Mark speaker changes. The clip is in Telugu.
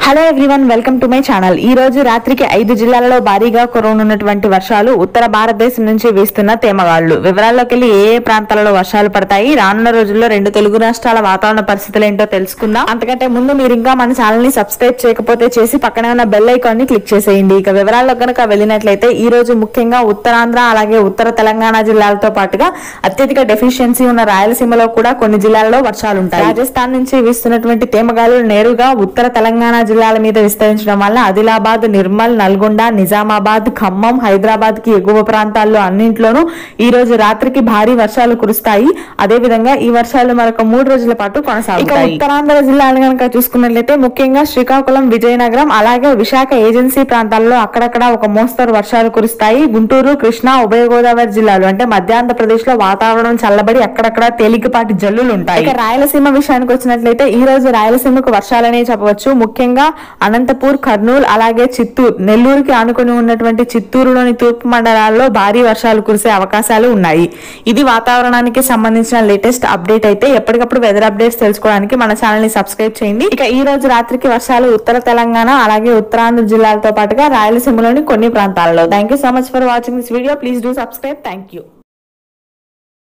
Speaker 1: hello everyone welcome to my channel ఈ రోజు రాత్రికి ఐదు జిల్లాలలో భారీగా కురవనున్నటువంటి వర్షాలు ఉత్తర భారతదేశం నుంచి వీస్తున్న తేమగాళ్లు వివరాల్లోకి వెళ్ళి ఏ ఏ ప్రాంతాలలో వర్షాలు పడతాయి రానున్న రోజుల్లో రెండు తెలుగు రాష్ట్రాల వాతావరణ పరిస్థితులు ఏంటో తెలుసుకుందాం అంతకంటే ముందు మీరు ఇంకా మన ఛానల్ ని సబ్స్క్రైబ్ చేయకపోతే చేసి పక్కనే ఉన్న బెల్ ఐకాన్ ని క్లిక్ చేసేయండి ఇక వివరాల్లో కనుక వెళ్ళినట్లయితే ఈ రోజు ముఖ్యంగా ఉత్తరాంధ్ర అలాగే ఉత్తర తెలంగాణ జిల్లాలతో పాటుగా అత్యధిక డెఫిషియన్సీ ఉన్న రాయలసీమలో కూడా కొన్ని జిల్లాల్లో వర్షాలు ఉంటాయి రాజస్థాన్ నుంచి వీస్తున్నటువంటి తేమగాలు నేరుగా ఉత్తర తెలంగాణ జిల్లాల మీద విస్తరించడం వల్ల ఆదిలాబాద్ నిర్మల్ నల్గొండ నిజామాబాద్ ఖమ్మం హైదరాబాద్ కి ఎగువ ప్రాంతాల్లో అన్నింట్లోనూ ఈ రోజు రాత్రికి భారీ వర్షాలు కురుస్తాయి అదే విధంగా ఈ వర్షాలు మరొక మూడు రోజుల పాటు కొనసాగుతాయి ఇక ఉత్తరాంధ్ర జిల్లాలు కనుక చూసుకున్నట్లయితే ముఖ్యంగా శ్రీకాకుళం విజయనగరం అలాగే విశాఖ ఏజెన్సీ ప్రాంతాల్లో అక్కడక్కడ ఒక మోస్తరు వర్షాలు కురుస్తాయి గుంటూరు కృష్ణా ఉభయ గోదావరి జిల్లాలు అంటే మధ్యాంధ్రప్రదేశ్ లో వాతావరణం చల్లబడి అక్కడక్కడ తేలికపాటి జల్లులు ఉంటాయి ఇక రాయలసీమ విషయానికి వచ్చినట్లయితే ఈ రోజు రాయలసీమకు వర్షాలనే చెప్పవచ్చు ముఖ్యంగా అనంతపూర్ కర్నూలు అలాగే చిత్తూరు నెల్లూరుకి ఆనుకుని ఉన్నటువంటి చిత్తూరులోని తూర్పు మండలాల్లో భారీ వర్షాలు కురిసే అవకాశాలు ఉన్నాయి ఇది వాతావరణానికి సంబంధించిన లేటెస్ట్ అప్డేట్ అయితే ఎప్పటికప్పుడు వెదర్ అప్డేట్స్ తెలుసుకోవడానికి మన ఛానల్ ని సబ్స్క్రైబ్ చేయండి ఇక ఈ రోజు రాత్రికి వర్షాలు ఉత్తర తెలంగాణ అలాగే ఉత్తరాంధ్ర జిల్లాలతో పాటుగా రాయలసీమలోని కొన్ని ప్రాంతాలలో thank you so much for watching this video please do subscribe thank you